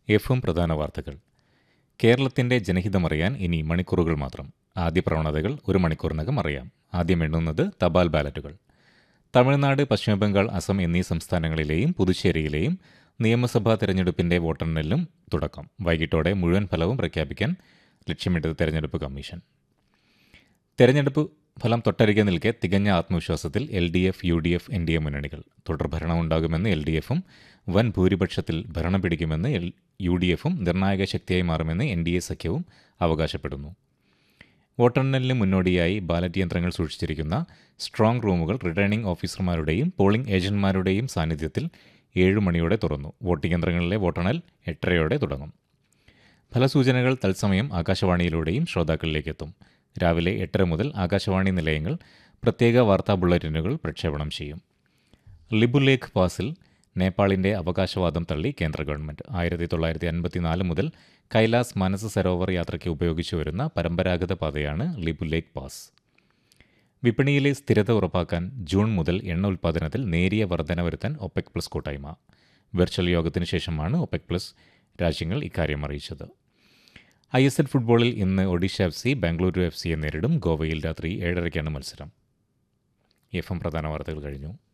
എഫും പ്രധാന വാർത്തകൾ കേരളത്തിന്റെ ജനഹിതമറിയാൻ ഇനി മണിക്കൂറുകൾ മാത്രം ആദ്യ പ്രവണതകൾ ഒരു മണിക്കൂറിനകം അറിയാം ആദ്യം എണ്ണുന്നത് തപാൽ ബാലറ്റുകൾ തമിഴ്നാട് പശ്ചിമബംഗാൾ അസം എന്നീ സംസ്ഥാനങ്ങളിലെയും പുതുച്ചേരിയിലെയും നിയമസഭാ തെരഞ്ഞെടുപ്പിന്റെ വോട്ടെണ്ണലിലും തുടക്കം വൈകിട്ടോടെ മുഴുവൻ ഫലവും പ്രഖ്യാപിക്കാൻ ലക്ഷ്യമിട്ടത് തെരഞ്ഞെടുപ്പ് കമ്മീഷൻ തെരഞ്ഞെടുപ്പ് ഫലം തൊട്ടരികെ നിൽക്കെ തികഞ്ഞ ആത്മവിശ്വാസത്തിൽ L D F U D F N D A മുന്നണികൾ തുടർഭരണം ഉണ്ടാകുമെന്ന് എൽ ഡി എഫും വൻ ഭൂരിപക്ഷത്തിൽ ഭരണം പിടിക്കുമെന്ന് എൽ യു ഡി എഫും നിർണായക ശക്തിയായി മാറുമെന്ന് എൻ ഡി എ സഖ്യവും അവകാശപ്പെടുന്നു വോട്ടെണ്ണലിന് മുന്നോടിയായി ബാലറ്റ് യന്ത്രങ്ങൾ സൂക്ഷിച്ചിരിക്കുന്ന സ്ട്രോങ് റൂമുകൾ റിട്ടേണിംഗ് ഓഫീസർമാരുടെയും പോളിംഗ് ഏജന്റുമാരുടെയും സാന്നിധ്യത്തിൽ ഏഴു മണിയോടെ തുറന്നു വോട്ടിംഗ് യന്ത്രങ്ങളിലെ വോട്ടെണ്ണൽ എട്ടരയോടെ തുടങ്ങും ഫലസൂചനകൾ തത്സമയം ആകാശവാണിയിലൂടെയും ശ്രോതാക്കളിലേക്ക് എത്തും രാവിലെ എട്ടര മുതൽ ആകാശവാണി നിലയങ്ങൾ പ്രത്യേക വാർത്താ ബുള്ളറ്റിനുകൾ പ്രക്ഷേപണം ചെയ്യും ലിബുലേഖ് പാസിൽ നേപ്പാളിന്റെ അവകാശവാദം തള്ളി കേന്ദ്ര ഗവൺമെന്റ് ആയിരത്തി തൊള്ളായിരത്തി അൻപത്തിനാല് മുതൽ കൈലാസ് മാനസ സരോവർ യാത്രയ്ക്ക് ഉപയോഗിച്ചു വരുന്ന പരമ്പരാഗത പാതയാണ് ലിബുലേഖ് പാസ് വിപണിയിലെ സ്ഥിരത ഉറപ്പാക്കാൻ ജൂൺ മുതൽ എണ്ണ ഉൽപ്പാദനത്തിൽ നേരിയ വർധന വരുത്താൻ ഒപെക് പ്ലസ് കൂട്ടായ്മ വെർച്വൽ യോഗത്തിന് ശേഷമാണ് ഒപെക് പ്ലസ് രാജ്യങ്ങൾ ഇക്കാര്യം അറിയിച്ചത് ഐ എസ് എൽ ഫുട്ബോളിൽ ഇന്ന് Odisha F C Bengaluru F സിയെ നേരിടും ഗോവയിൽ രാത്രി ഏഴരയ്ക്കാണ് മത്സരം എഫ് എം പ്രധാന വാർത്തകൾ കഴിഞ്ഞു